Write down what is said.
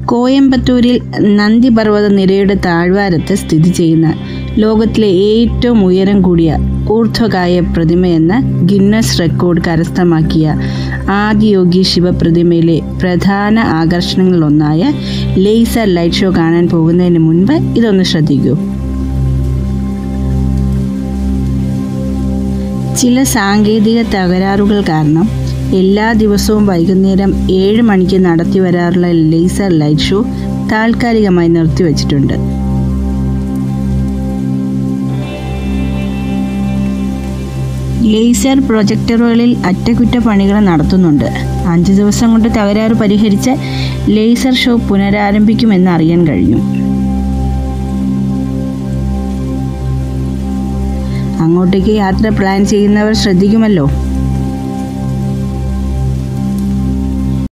കോയമ്പത്തൂരിൽ നന്ദിപർവ്വത നിരയുടെ താഴ്വാരത്ത് സ്ഥിതി ചെയ്യുന്ന ലോകത്തിലെ ഏറ്റവും ഉയരം കൂടിയ ഊർധ്വകായ പ്രതിമയെന്ന ഗിന്നസ് റെക്കോർഡ് കരസ്ഥമാക്കിയ ആദിയോഗി ശിവപ്രതിമയിലെ പ്രധാന ആകർഷണങ്ങളിലൊന്നായ ലേസർ ലൈറ്റ് ഷോ കാണാൻ പോകുന്നതിന് മുൻപ് ഇതൊന്ന് ശ്രദ്ധിക്കൂ ചില സാങ്കേതിക തകരാറുകൾ കാരണം എല്ലാ ദിവസവും വൈകുന്നേരം ഏഴ് മണിക്ക് നടത്തി വരാറുള്ള ലേസർ ലൈറ്റ് ഷോ താൽക്കാലികമായി നിർത്തിവച്ചിട്ടുണ്ട് ലേസർ പ്രൊജക്ടറുകളിൽ അറ്റകുറ്റപ്പണികൾ നടത്തുന്നുണ്ട് അഞ്ച് ദിവസം കൊണ്ട് തകരാറ് പരിഹരിച്ച് ലേസർ ഷോ പുനരാരംഭിക്കുമെന്ന് അറിയാൻ കഴിഞ്ഞു അങ്ങോട്ടേക്ക് യാത്ര പ്ലാൻ ചെയ്യുന്നവർ ശ്രദ്ധിക്കുമല്ലോ